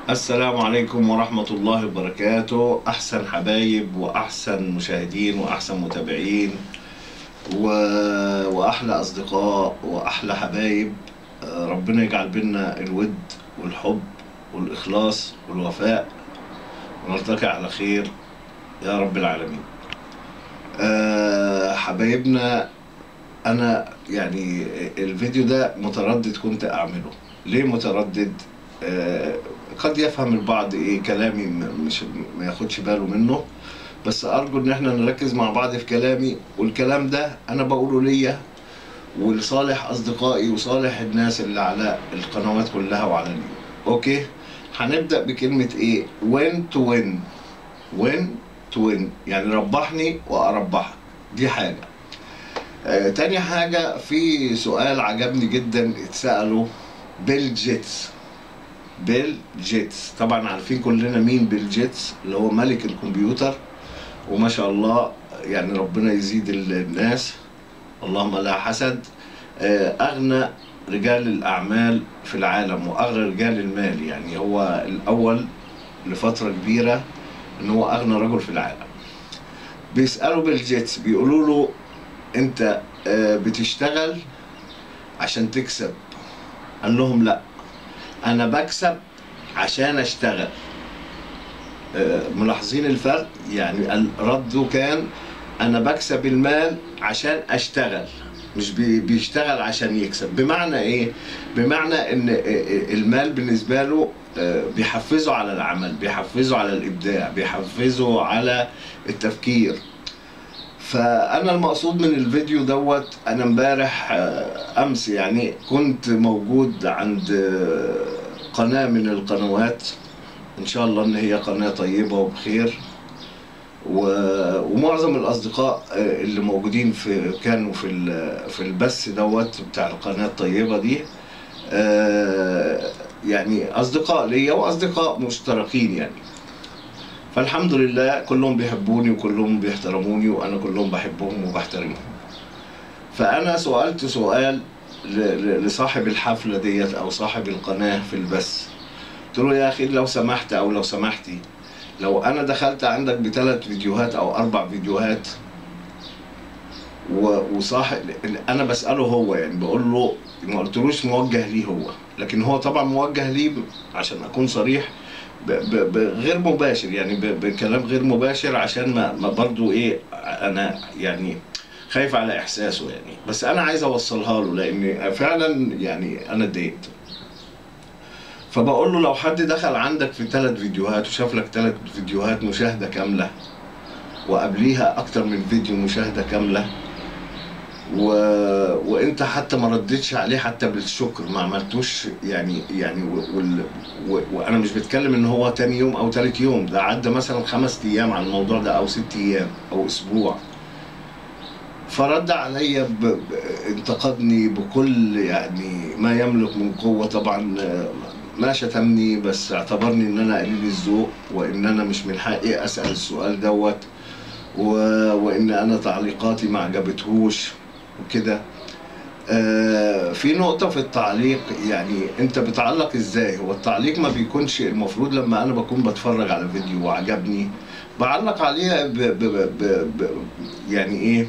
السلام عليكم ورحمة الله وبركاته أحسن حبايب وأحسن مشاهدين وأحسن متابعين و... وأحلى أصدقاء وأحلى حبايب آه، ربنا يجعل بينا الود والحب والإخلاص والوفاء ونلتقي على خير يا رب العالمين آه، حبايبنا أنا يعني الفيديو ده متردد كنت أعمله ليه متردد آه، قد يفهم البعض ايه كلامي م- مش ما ياخدش باله منه بس ارجو ان احنا نركز مع بعض في كلامي والكلام ده انا بقوله ليا ولصالح اصدقائي وصالح الناس اللي على القنوات كلها وعلى اليوم اوكي هنبدا بكلمه ايه وين تو وين وين تو وين يعني ربحني واربحك دي حاجه آه تاني حاجه في سؤال عجبني جدا اتساله بيل جيتس بيل جيتس طبعا عارفين كلنا مين بيل جيتس اللي هو ملك الكمبيوتر وما شاء الله يعني ربنا يزيد ال- الناس اللهم لا حسد آه، اغنى رجال الاعمال في العالم واغنى رجال المال يعني هو الاول لفتره كبيره ان هو اغنى رجل في العالم بيسالوا بيل جيتس بيقولوا له انت آه، بتشتغل عشان تكسب قال لهم لا انا بكسب عشان اشتغل آه، ملاحظين الفرق يعني ال- رده كان انا بكسب المال عشان اشتغل مش بي- بيشتغل عشان يكسب بمعنى ايه بمعنى ان آه، آه، المال بالنسبه له آه، بيحفزه على العمل بيحفزه على الابداع بيحفزه على التفكير فانا المقصود من الفيديو دوت انا امبارح آه، امس يعني كنت موجود عند آه، قناه من القنوات ان شاء الله ان هي قناه طيبه وبخير و- ومعظم الاصدقاء آه، اللي موجودين في كانوا في ال- في البث دوت بتاع القناه الطيبه دي آه، يعني اصدقاء ليا واصدقاء مشتركين يعني فالحمد لله كلهم بيحبوني وكلهم بيحترموني وانا كلهم بحبهم وبحترمهم فانا سألت سؤال ل- ل- لصاحب الحفلة ديت او صاحب القناة في البث قلت له يا اخي لو سمحت او لو سمحتي لو انا دخلت عندك بثلاث فيديوهات او اربع فيديوهات و- وصاحب انا بساله هو يعني بقول له ما قلتلوش موجه ليه هو لكن هو طبعا موجه ليه ب- عشان اكون صريح ب- ب- ب- غير مباشر يعني ب- بكلام غير مباشر عشان ما ما برضو ايه انا يعني خايف على احساسه يعني بس انا عايز اوصلها له لان فعلا يعني انا اتضايقت فبقول له لو حد دخل عندك في ثلاث فيديوهات وشاف لك ثلاث فيديوهات مشاهده كامله وقبليها اكتر من فيديو مشاهده كامله و... وانت حتى ما ردتش عليه حتى بالشكر ما عملتوش يعني يعني و... وال... و... وانا مش بتكلم ان هو تاني يوم او تالت يوم ده عدى مثلا خمس ايام على الموضوع ده او ست ايام او اسبوع فرد عليا ب... ب... انتقدني بكل يعني ما يملك من قوة طبعا آه، ما شتمني بس اعتبرني ان انا قليل الذوق وان انا مش من حقي اسأل السؤال دوت و... وان انا تعليقاتي ما عجبتهوش وكده آه، في نقطة في التعليق يعني انت بتعلق ازاي هو التعليق ما بيكونش المفروض لما انا بكون بتفرج على فيديو وعجبني بعلق عليه ب... ب... ب... ب... يعني ايه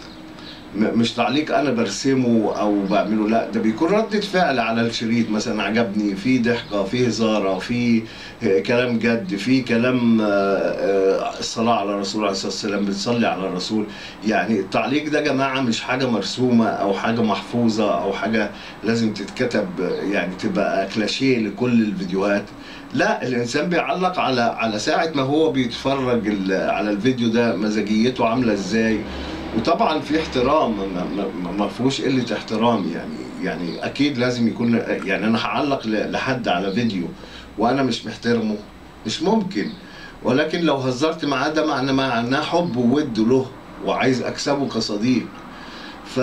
م- مش تعليق انا برسمه او بعمله لا ده بيكون ردة فعل على الشريط مثلا عجبني في ضحكة في هزارة في كلام جد في كلام آه، آه، الصلاة على الرسول عليه الصلاة والسلام بتصلي على الرسول يعني التعليق ده يا جماعة مش حاجة مرسومة او حاجة محفوظة او حاجة لازم تتكتب يعني تبقى كلاشيه لكل الفيديوهات لا الانسان بيعلق على على ساعة ما هو بيتفرج ال- على الفيديو ده مزاجيته عاملة ازاي وطبعا في احترام ما- ما- ما فيهوش قله احترام يعني يعني اكيد لازم يكون يعني انا هعلق ل- لحد على فيديو وانا مش محترمه مش ممكن ولكن لو هزرت معاه ده معناه معناه حب وود له وعايز اكسبه كصديق ف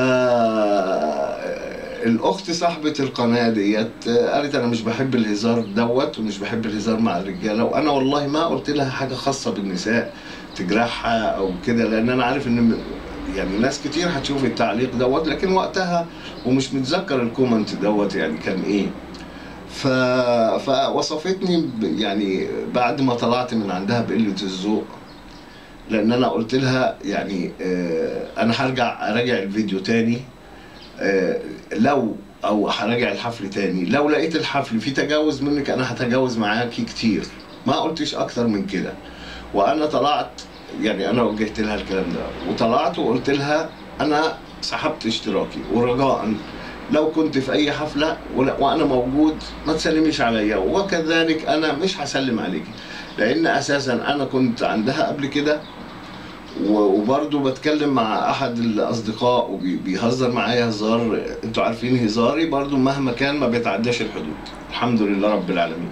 الاخت صاحبه القناه ديت قالت انا مش بحب الهزار دوت ومش بحب الهزار مع الرجاله وانا والله ما قلت لها حاجه خاصه بالنساء تجرحها او كده لان انا عارف ان يعني ناس كتير هتشوف التعليق دوت لكن وقتها ومش متذكر الكومنت دوت يعني كان ايه ف... فوصفتني ب... يعني بعد ما طلعت من عندها بقلة الذوق لان انا قلت لها يعني آه، انا هرجع اراجع الفيديو تاني آه، لو او هراجع الحفل تاني لو لقيت الحفل فيه تجاوز منك انا هتجاوز معاكي كتير ما قلتش اكتر من كده وانا طلعت يعني انا وجهت لها الكلام ده وطلعت وقلت لها انا سحبت اشتراكي ورجاء لو كنت في اي حفله ولا- وانا موجود ما تسلميش عليا وكذلك انا مش هسلم عليكي لان اساسا انا كنت عندها قبل كده و- وبرضه بتكلم مع احد الاصدقاء وبيهزر معايا هزار انتوا عارفين هزاري برضه مهما كان ما بيتعداش الحدود الحمد لله رب العالمين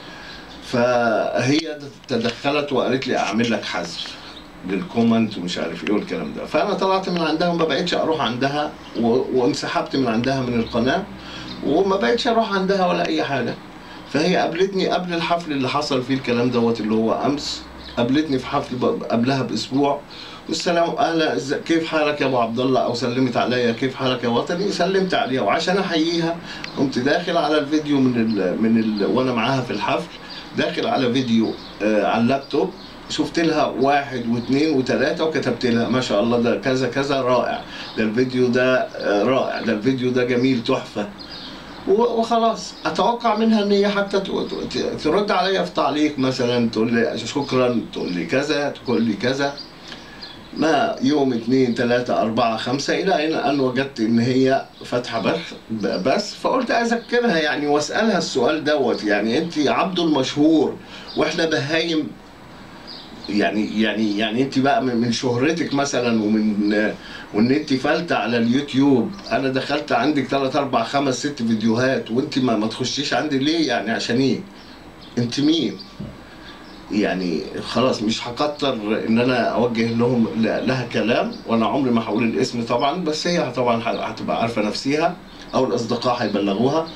فهي تدخلت وقالت لي اعمل لك حذف للكومنت ومش عارف ايه والكلام ده فانا طلعت من عندها وما بقتش اروح عندها و... وانسحبت من عندها من القناه وما بقتش اروح عندها ولا اي حاجه فهي قابلتني قبل الحفل اللي حصل فيه الكلام دوت اللي هو امس قابلتني في حفل ب- قبلها باسبوع والسلام اهلا إز- كيف حالك يا ابو عبد الله او سلمت عليا كيف حالك يا وطني سلمت عليها وعشان احييها قمت داخل على الفيديو من ال من ال وانا معاها في الحفل داخل على فيديو آه على اللابتوب شفت لها واحد واثنين وثلاثة وكتبت لها ما شاء الله ده كذا كذا رائع ده الفيديو ده آه، رائع ده الفيديو ده جميل تحفة و- وخلاص اتوقع منها ان هي حتى ت- ت- ترد عليا في تعليق مثلا تقول لي شكرا تقول لي كذا تقول لي كذا ما يوم اثنين ثلاثة أربعة خمسة إلى أن أن وجدت إن هي فاتحة بث بس فقلت أذكرها يعني وأسألها السؤال دوت يعني أنت عبد المشهور وإحنا بهايم يعني يعني يعني انت بقى من من شهرتك مثلا ومن وان انت فلتة على اليوتيوب انا دخلت عندك 3 4 5 6 فيديوهات وانت ما, ما تخشيش عندي ليه يعني عشان ايه انت مين يعني خلاص مش هكتر ان انا اوجه لهم ل- لها كلام وانا عمري ما هقول الاسم طبعا بس هي طبعا ه- هتبقى عارفه نفسها او الاصدقاء هيبلغوها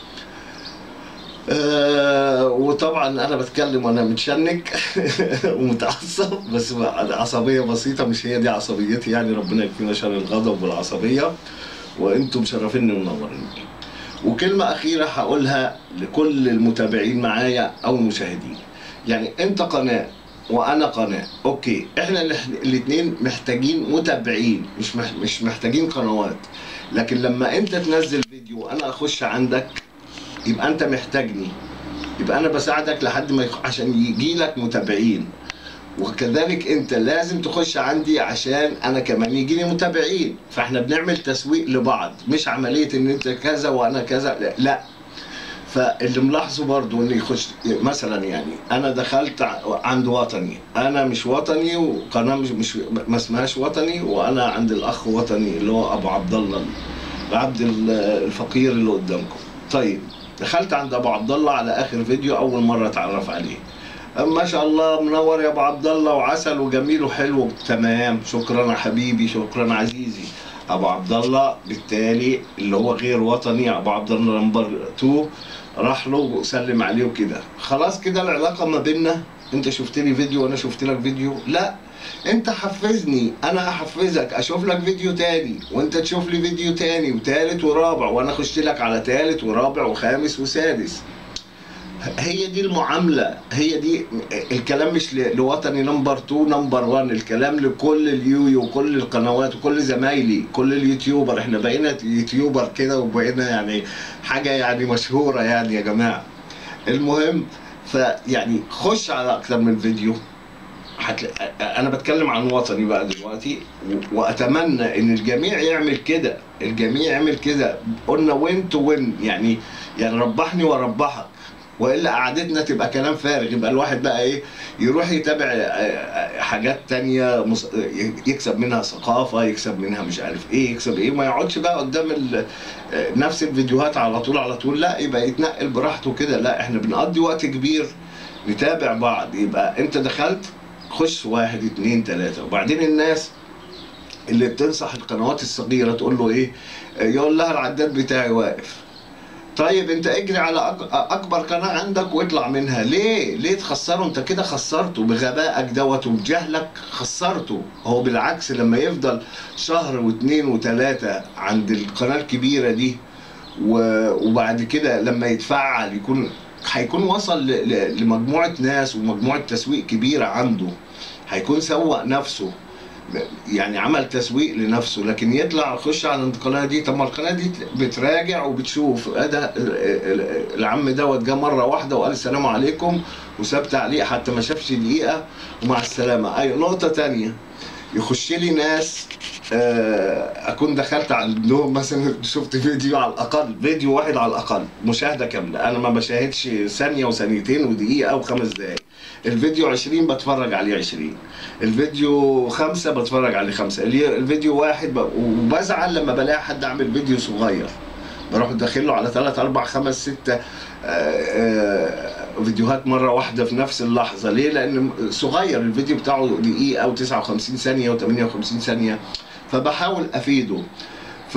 آه وطبعا انا بتكلم وانا متشنك ومتعصب بس عصبيه بسيطه مش هي دي عصبيتي يعني ربنا يكفينا شر الغضب والعصبيه وانتم مشرفيني ومنوريني وكلمه اخيره هقولها لكل المتابعين معايا او المشاهدين يعني انت قناه وانا قناه اوكي احنا الاثنين محتاجين متابعين مش مح- مش محتاجين قنوات لكن لما انت تنزل فيديو وانا اخش عندك يبقى انت محتاجني يبقى انا بساعدك لحد ما يخ... عشان يجي لك متابعين وكذلك انت لازم تخش عندي عشان انا كمان يجي لي متابعين فاحنا بنعمل تسويق لبعض مش عمليه ان انت كذا وانا كذا لا, لا. فاللي ملاحظه برضو ان يخش مثلا يعني انا دخلت ع- عند وطني انا مش وطني وقناه مش, مش ما اسمهاش وطني وانا عند الاخ وطني اللي هو ابو عبد الله العبد ال- الفقير اللي قدامكم طيب دخلت عند ابو عبد الله على اخر فيديو اول مره اتعرف عليه ما شاء الله منور يا ابو عبد الله وعسل وجميل وحلو تمام شكرا يا حبيبي شكرا عزيزي ابو عبد الله بالتالي اللي هو غير وطني ابو عبد الله نمبر 2 راح له وسلم عليه وكده خلاص كده العلاقه ما بيننا انت شفت لي فيديو وانا شفت لك فيديو لا انت حفزني انا احفزك اشوف لك فيديو تاني وانت تشوف لي فيديو تاني وتالت ورابع وانا اخش لك على تالت ورابع وخامس وسادس هي دي المعاملة هي دي الكلام مش ل- لوطني نمبر 2 نمبر 1 الكلام لكل اليويو وكل القنوات وكل زمايلي كل اليوتيوبر احنا بقينا يوتيوبر كده وبقينا يعني حاجة يعني مشهورة يعني يا جماعة المهم فيعني خش على اكتر من فيديو هتلاقي انا بتكلم عن وطني بقى دلوقتي و- واتمنى ان الجميع يعمل كده الجميع يعمل كده قلنا وين تو وين يعني يعني ربحني واربحك والا قعدتنا تبقى كلام فارغ يبقى الواحد بقى ايه يروح يتابع آه، آه، حاجات تانية مص- يكسب منها ثقافة يكسب منها مش عارف ايه يكسب ايه ما يقعدش بقى قدام ال- آه، نفس الفيديوهات على طول على طول لا يبقى يتنقل براحته كده لا احنا بنقضي وقت كبير نتابع بعض يبقى انت دخلت خش واحد اتنين تلاتة وبعدين الناس اللي بتنصح القنوات الصغيرة تقول له ايه يقول لها العداد بتاعي واقف طيب انت اجري على أك- اكبر قناة عندك واطلع منها ليه ليه تخسره انت كده خسرته بغبائك دوت وبجهلك خسرته هو بالعكس لما يفضل شهر واثنين وثلاثة عند القناة الكبيرة دي و- وبعد كده لما يتفعل يكون هيكون وصل ل- ل- لمجموعه ناس ومجموعه تسويق كبيره عنده هيكون سوق نفسه يعني عمل تسويق لنفسه لكن يطلع يخش على القناه دي طب ما القناه دي بتراجع وبتشوف اه ده ال- ال- العم دوت جه مره واحده وقال السلام عليكم وساب تعليق حتى ما شافش دقيقه ومع السلامه اي نقطه تانية يخش لي ناس آه، اكون دخلت عندهم مثلا شفت فيديو على الاقل فيديو واحد على الاقل مشاهده كامله انا ما بشاهدش ثانيه وثانيتين ودقيقه وخمس دقائق الفيديو 20 بتفرج عليه 20 الفيديو خمسة بتفرج عليه خمسة الي- الفيديو واحد ب... وبزعل لما بلاقي حد عامل فيديو صغير بروح داخله على ثلاث أربع خمس ستة آه، آه، فيديوهات مرة واحدة في نفس اللحظة ليه؟ لأن صغير الفيديو بتاعه دقيقة و59 ثانية و58 ثانية فبحاول أفيده ف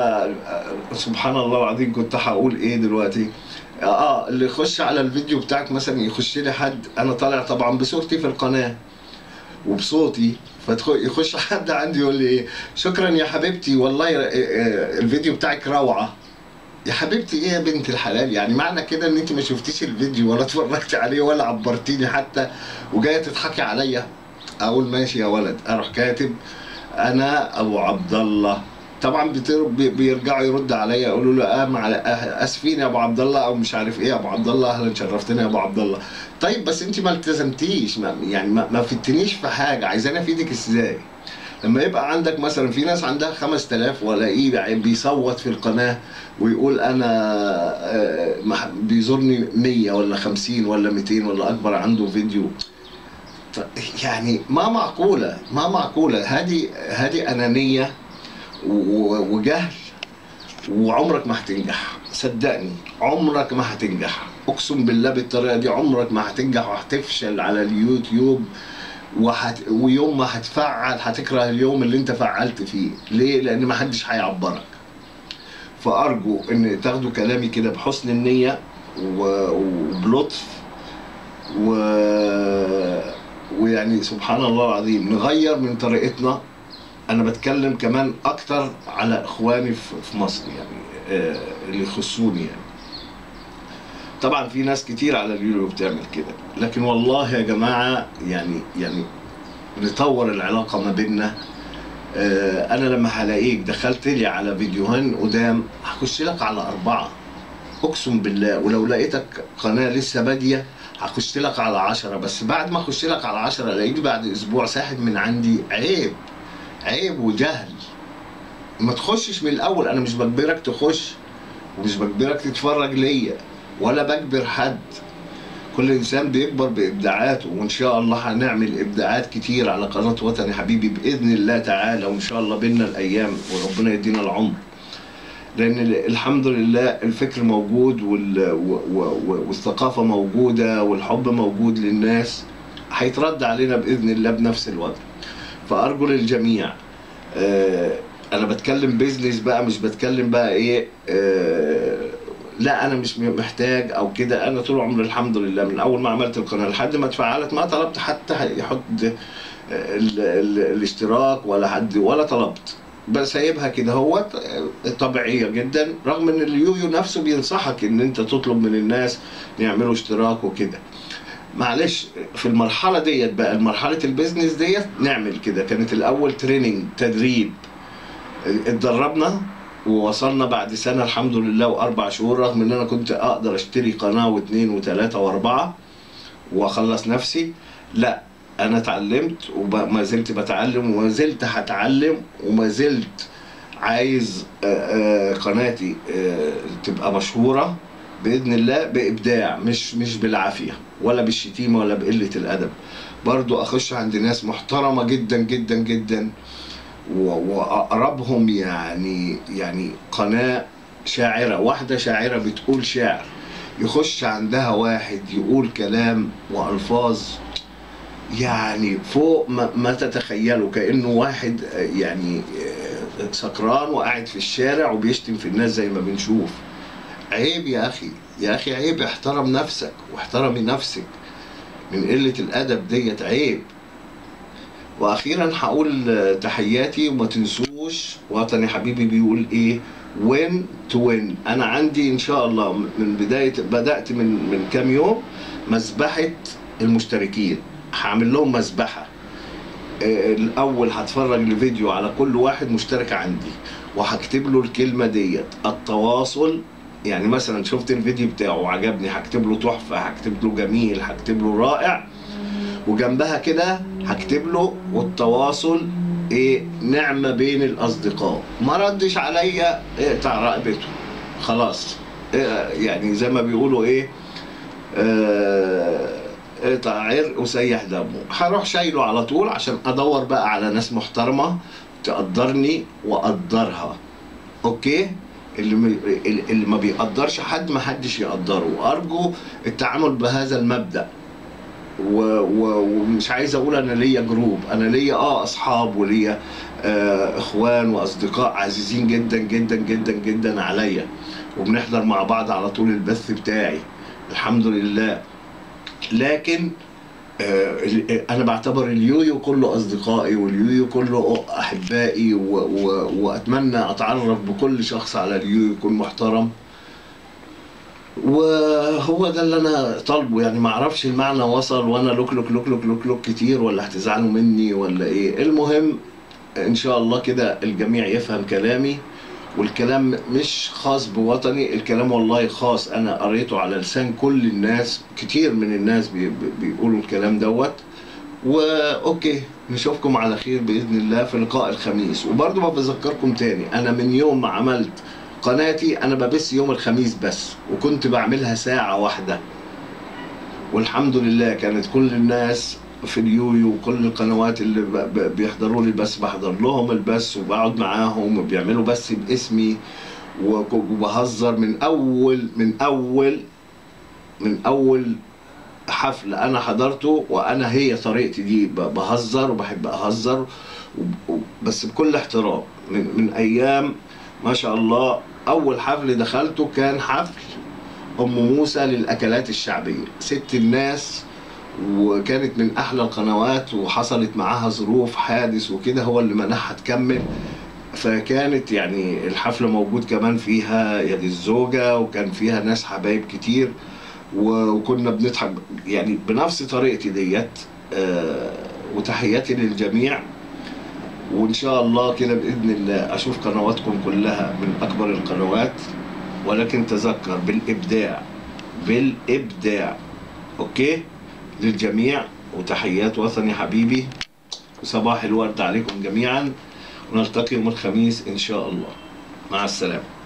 سبحان الله العظيم كنت هقول ايه دلوقتي اه اللي يخش على الفيديو بتاعك مثلا يخش لي حد انا طالع طبعا بصورتي في القناه وبصوتي فيخش حد عندي يقول لي ايه شكرا يا حبيبتي والله آه، آه، الفيديو بتاعك روعه يا حبيبتي ايه يا بنت الحلال يعني معنى كده ان انت ما شفتيش الفيديو ولا اتفرجتي عليه ولا عبرتيني حتى وجايه تضحكي عليا اقول ماشي يا ولد اروح كاتب انا ابو عبد الله طبعا بتر... بي- بيرجعوا يرد عليا يقولوا له اه مع... آه اسفين يا ابو عبد الله او مش عارف ايه يا ابو عبد الله اهلا شرفتنا يا ابو عبد الله طيب بس انت ما التزمتيش ما يعني ما, ما فدتنيش في حاجه عايزاني افيدك ازاي لما يبقى عندك مثلا في ناس عندها 5000 والاقيه يعني بيصوت في القناه ويقول انا آه، مح- بيزورني 100 ولا 50 ولا 200 ولا اكبر عنده فيديو ف- يعني ما معقوله ما معقوله هذه هذه انانيه و- و- وجهل وعمرك ما هتنجح صدقني عمرك ما هتنجح اقسم بالله بالطريقه دي عمرك ما هتنجح وهتفشل على اليوتيوب وحت... ويوم ما هتفعل هتكره اليوم اللي انت فعلت فيه ليه لان ما حدش هيعبرك فارجو ان تاخدوا كلامي كده بحسن النيه و... وبلطف و... ويعني سبحان الله العظيم نغير من طريقتنا انا بتكلم كمان اكتر على اخواني في في مصر يعني آه، اللي يخصوني يعني طبعا في ناس كتير على اليوتيوب بتعمل كده لكن والله يا جماعه يعني يعني نطور العلاقه ما بيننا آه، انا لما هلاقيك دخلت لي على فيديوهين قدام هخش لك على اربعه اقسم بالله ولو لقيتك قناه لسه باديه هخش لك على عشرة بس بعد ما اخش لك على عشرة الاقيك بعد اسبوع ساحب من عندي عيب عيب وجهل ما تخشش من الاول انا مش بجبرك تخش ومش بجبرك تتفرج ليا ولا بجبر حد كل انسان بيكبر بابداعاته وان شاء الله هنعمل ابداعات كتير على قناه وطني حبيبي باذن الله تعالى وان شاء الله بينا الايام وربنا يدينا العمر لان ال- الحمد لله الفكر موجود وال... و... و... و- والثقافه موجوده والحب موجود للناس هيترد علينا باذن الله بنفس الوقت فارجو للجميع آه انا بتكلم بيزنس بقى مش بتكلم بقى ايه آه لا انا مش محتاج او كده انا طول عمري الحمد لله من اول ما عملت القناه لحد ما اتفعلت ما طلبت حتى يحط ال ال الاشتراك ولا حد ولا طلبت بس سايبها كده هو طبيعيه جدا رغم ان اليويو نفسه بينصحك ان انت تطلب من الناس يعملوا اشتراك وكده معلش في المرحله ديت بقى مرحله البيزنس ديت نعمل كده كانت الاول تريننج تدريب اتدربنا ووصلنا بعد سنه الحمد لله واربع شهور رغم ان انا كنت اقدر اشتري قناه واثنين وثلاثه واربعه واخلص نفسي لا انا اتعلمت وما زلت بتعلم وما زلت هتعلم وما زلت عايز آه، آه، قناتي آه، تبقى مشهوره باذن الله بابداع مش مش بالعافيه ولا بالشتيمه ولا بقله الادب برضو اخش عند ناس محترمه جدا جدا جدا و- واقربهم يعني يعني قناه شاعره واحده شاعره بتقول شعر يخش عندها واحد يقول كلام والفاظ يعني فوق ما, ما تتخيلوا كانه واحد آه، يعني آه، سكران وقاعد في الشارع وبيشتم في الناس زي ما بنشوف عيب يا اخي يا اخي عيب احترم نفسك واحترمي نفسك من قله الادب ديت عيب واخيرا هقول آه، تحياتي وما تنسوش وطني حبيبي بيقول ايه وين تو وين انا عندي ان شاء الله من بدايه بدات من من كام يوم مسبحه المشتركين هعمل لهم مسبحه آه، الاول هتفرج الفيديو على كل واحد مشترك عندي وهكتب له الكلمه ديت التواصل يعني مثلا شفت الفيديو بتاعه وعجبني هكتب له تحفه هكتب له جميل هكتب له رائع وجنبها كده هكتب له والتواصل ايه نعمه بين الاصدقاء ما ردش عليا اقطع رقبته خلاص إيه يعني زي ما بيقولوا ايه آه، اقطع عرق وسيح دمه هروح شايله على طول عشان ادور بقى على ناس محترمه تقدرني واقدرها اوكي اللي م- اللي ما بيقدرش حد ما حدش يقدره وارجو التعامل بهذا المبدأ و... و... ومش عايز اقول انا ليا جروب انا ليا اه اصحاب وليا آه اخوان واصدقاء عزيزين جدا جدا جدا جدا عليا وبنحضر مع بعض على طول البث بتاعي الحمد لله لكن آه ال- انا بعتبر اليويو كله اصدقائي واليويو كله احبائي و... و... واتمنى اتعرف بكل شخص على اليويو يكون محترم وهو ده اللي انا طالبه يعني ما اعرفش المعنى وصل وانا لوك لوك لوك لوك لوك لوك كتير ولا هتزعلوا مني ولا ايه المهم ان شاء الله كده الجميع يفهم كلامي والكلام مش خاص بوطني الكلام والله خاص انا قريته على لسان كل الناس كتير من الناس بي بي- بيقولوا الكلام دوت واوكي نشوفكم على خير باذن الله في لقاء الخميس وبرضه ما بذكركم تاني انا من يوم ما عملت قناتي انا ببث يوم الخميس بس وكنت بعملها ساعة واحدة والحمد لله كانت كل الناس في اليويو وكل القنوات اللي ب- ب- بيحضروا لي البث بحضر لهم البث وبقعد معاهم وبيعملوا بث باسمي وك- وبهزر من اول من اول من اول حفل انا حضرته وانا هي طريقتي دي ب- بهزر وبحب اهزر وب- وب- بس بكل احترام من, من ايام ما شاء الله اول حفل دخلته كان حفل ام موسى للاكلات الشعبيه ست الناس وكانت من احلى القنوات وحصلت معاها ظروف حادث وكده هو اللي منعها تكمل فكانت يعني الحفله موجود كمان فيها يد الزوجه وكان فيها ناس حبايب كتير و- وكنا بنضحك يعني بنفس طريقتي ديت آه، وتحياتي للجميع وان شاء الله كده باذن الله اشوف قنواتكم كلها من اكبر القنوات ولكن تذكر بالابداع بالابداع اوكي للجميع وتحيات وطني حبيبي وصباح الورد عليكم جميعا ونلتقي يوم الخميس ان شاء الله مع السلامه